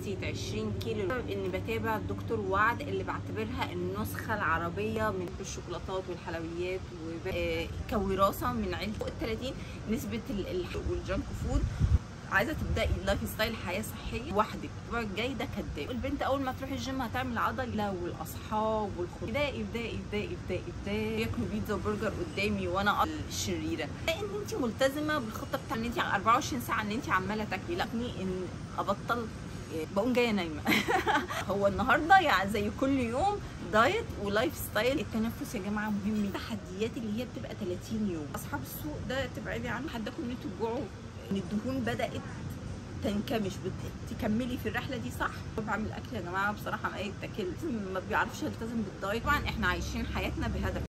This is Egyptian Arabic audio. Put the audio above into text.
خسيت 20 كيلو اني بتابع الدكتور وعد اللي بعتبرها النسخه العربيه من الشوكولاتات والحلويات وكوراثه من عيله فوق ال 30 نسبه والجانك فود عايزه تبداي اللايف ستايل حياه صحيه وحدك الاسبوع الجاي ده كداب البنت اول ما تروح الجيم هتعمل عضل لا والاصحاب والخروج ابداي ابداي ابداي ابداي ابداي ياكلوا بيتزا وبرجر قدامي وانا الشريره ان انت ملتزمه بالخطه بتاع ان انت 24 ساعه ان انت عماله تاكلي لا ان ابطل بقوم جايه نايمه هو النهارده يعني زي كل يوم دايت ولايف ستايل التنفس يا جماعه مهم التحديات اللي هي بتبقى 30 يوم اصحاب السوق ده تبعدي عنه حدكم ان انتوا تجوعوا ان الدهون بدات تنكمش تكملي في الرحله دي صح بعمل اكل يا جماعه بصراحه ما يتاكلش ما بيعرفش يلتزم بالدايت طبعا احنا عايشين حياتنا بهدف